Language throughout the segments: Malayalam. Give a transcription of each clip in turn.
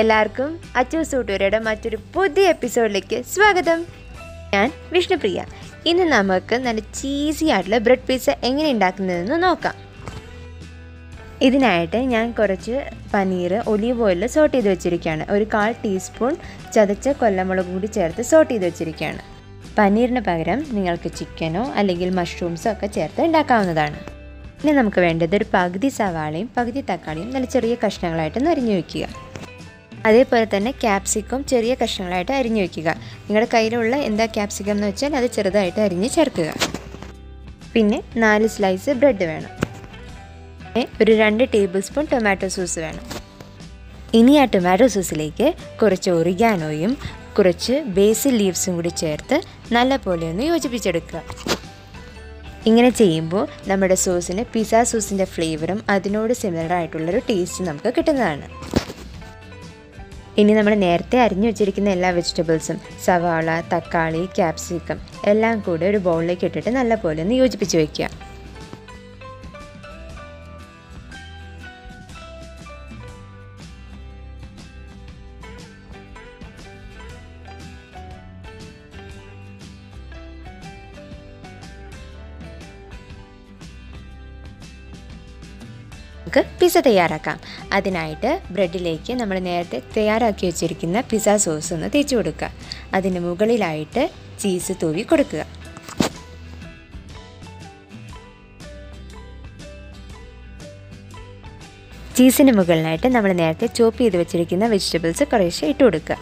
എല്ലാവർക്കും അച്ചു സൂട്ടൂരയുടെ മറ്റൊരു പുതിയ എപ്പിസോഡിലേക്ക് സ്വാഗതം ഞാൻ വിഷ്ണുപ്രിയ ഇന്ന് നമുക്ക് നല്ല ചീസി ആയിട്ടുള്ള ബ്രെഡ് പിസ്സ എങ്ങനെ ഉണ്ടാക്കുന്നതെന്ന് നോക്കാം ഇതിനായിട്ട് ഞാൻ കുറച്ച് പനീർ ഒലീവ് ഓയിലിൽ സോട്ട് ചെയ്ത് വെച്ചിരിക്കുകയാണ് ഒരു കാൽ ടീസ്പൂൺ ചതച്ച കൊല്ലമുളക് കൂടി ചേർത്ത് സോട്ട് ചെയ്ത് വെച്ചിരിക്കുകയാണ് പനീറിന് പകരം നിങ്ങൾക്ക് ചിക്കനോ അല്ലെങ്കിൽ മഷ്റൂംസോ ഒക്കെ ചേർത്ത് ഉണ്ടാക്കാവുന്നതാണ് ഇനി നമുക്ക് വേണ്ടത് ഒരു പകുതി സവാളയും പകുതി തക്കാളിയും നല്ല ചെറിയ കഷ്ണങ്ങളായിട്ട് അരിഞ്ഞു വയ്ക്കുക അതേപോലെ തന്നെ ക്യാപ്സിക്കം ചെറിയ കഷ്ണങ്ങളായിട്ട് അരിഞ്ഞു വയ്ക്കുക നിങ്ങളുടെ കയ്യിലുള്ള എന്താ ക്യാപ്സിക്കം എന്ന് വെച്ചാൽ അത് ചെറുതായിട്ട് അരിഞ്ഞ് ചേർക്കുക പിന്നെ നാല് സ്ലൈസ് ബ്രെഡ് വേണം പിന്നെ ഒരു രണ്ട് ടേബിൾ സ്പൂൺ ടൊമാറ്റോ സോസ് വേണം ഇനി ആ ടൊമാറ്റോ സോസിലേക്ക് കുറച്ച് ഒറിഗാനോയും കുറച്ച് ബേസിൽ ലീവ്സും കൂടി ചേർത്ത് നല്ലപോലെ ഒന്ന് യോജിപ്പിച്ചെടുക്കുക ഇങ്ങനെ ചെയ്യുമ്പോൾ നമ്മുടെ സോസിന് പിസ്സ സോസിൻ്റെ ഫ്ലേവറും അതിനോട് സിമിലർ ആയിട്ടുള്ളൊരു ടേസ്റ്റ് നമുക്ക് കിട്ടുന്നതാണ് ഇനി നമ്മൾ നേരത്തെ അരിഞ്ഞു വെച്ചിരിക്കുന്ന എല്ലാ വെജിറ്റബിൾസും സവാള തക്കാളി ക്യാപ്സിക്കം എല്ലാം കൂടെ ഒരു ബൗളിലേക്ക് ഇട്ടിട്ട് നല്ലപോലെ ഒന്ന് യോജിപ്പിച്ച് വയ്ക്കുക നമുക്ക് പിസ്സ തയ്യാറാക്കാം അതിനായിട്ട് ബ്രെഡിലേക്ക് നമ്മൾ നേരത്തെ തയ്യാറാക്കി വെച്ചിരിക്കുന്ന പിസ്സ സോസ് ഒന്ന് തേച്ച് കൊടുക്കുക അതിന് മുകളിലായിട്ട് ചീസ് തൂവി കൊടുക്കുക ചീസിന് മുകളിലായിട്ട് നമ്മൾ നേരത്തെ ചോപ്പ് ചെയ്ത് വെച്ചിരിക്കുന്ന വെജിറ്റബിൾസ് കുറേശ്ശെ ഇട്ട് കൊടുക്കുക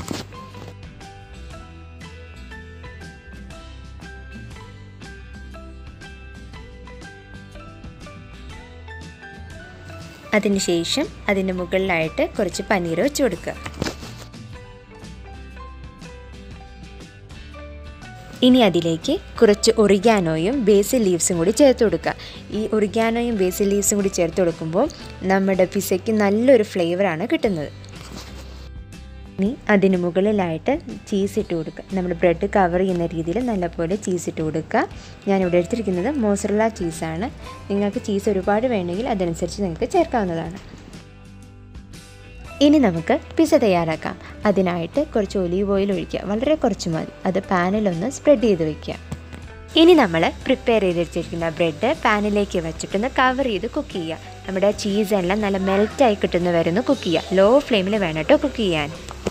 അതിനുശേഷം അതിന് മുകളിലായിട്ട് കുറച്ച് പനീർ വെച്ച് കൊടുക്കുക ഇനി അതിലേക്ക് കുറച്ച് ഒറിഗാനോയും ബേസിൽ ലീവ്സും കൂടി ചേർത്ത് കൊടുക്കുക ഈ ഒറിഗാനോയും ബേസിൽ ലീവ്സും കൂടി ചേർത്ത് കൊടുക്കുമ്പോൾ നമ്മുടെ പിസയ്ക്ക് നല്ലൊരു ഫ്ലേവറാണ് കിട്ടുന്നത് ഇനി അതിന് മുകളിലായിട്ട് ചീസ് ഇട്ട് കൊടുക്കുക നമ്മൾ ബ്രെഡ് കവർ ചെയ്യുന്ന രീതിയിൽ നല്ലപോലെ ചീസ് ഇട്ട് കൊടുക്കുക ഞാനിവിടെ എടുത്തിരിക്കുന്നത് മോസറല്ല ചീസാണ് നിങ്ങൾക്ക് ചീസ് ഒരുപാട് വേണമെങ്കിൽ അതനുസരിച്ച് നിങ്ങൾക്ക് ചേർക്കാവുന്നതാണ് ഇനി നമുക്ക് പിസ്സ തയ്യാറാക്കാം അതിനായിട്ട് കുറച്ച് ഒലീവ് ഓയിൽ ഒഴിക്കുക വളരെ കുറച്ച് മതി അത് പാനിലൊന്ന് സ്പ്രെഡ് ചെയ്ത് വയ്ക്കുക ഇനി നമ്മൾ പ്രിപ്പയർ ചെയ്ത് വെച്ചിരിക്കുന്ന ബ്രെഡ് പാനിലേക്ക് വെച്ചിട്ടൊന്ന് കവർ ചെയ്ത് കുക്ക് ചെയ്യുക നമ്മുടെ ചീസ് എല്ലാം നല്ല മെൽറ്റായി കിട്ടുന്ന വരെ ഒന്ന് കുക്ക് ചെയ്യുക ലോ ഫ്ലെയിമിൽ വേണം കേട്ടോ കുക്ക് ചെയ്യാൻ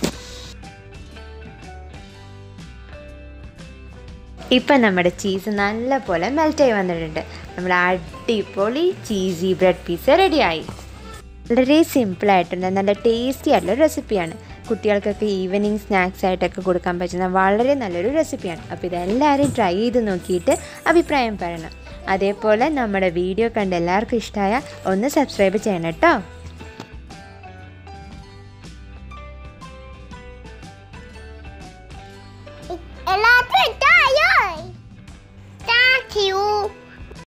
ഇപ്പം നമ്മുടെ ചീസ് നല്ല പോലെ മെൽറ്റായി വന്നിട്ടുണ്ട് നമ്മുടെ അടിപൊളി ചീസി ബ്രെഡ് പിസ്സ റെഡിയായി വളരെ സിമ്പിളായിട്ടുണ്ട് നല്ല ടേസ്റ്റി ആയിട്ടുള്ള റെസിപ്പിയാണ് കുട്ടികൾക്കൊക്കെ ഈവനിങ് സ്നാക്സ് ആയിട്ടൊക്കെ കൊടുക്കാൻ പറ്റുന്ന വളരെ നല്ലൊരു റെസിപ്പിയാണ് അപ്പോൾ ഇതെല്ലാവരും ട്രൈ ചെയ്ത് നോക്കിയിട്ട് അഭിപ്രായം പറയണം അതേപോലെ നമ്മുടെ വീഡിയോ കണ്ട് എല്ലാവർക്കും ഇഷ്ടമായ ഒന്ന് സബ്സ്ക്രൈബ് ചെയ്യണം കേട്ടോ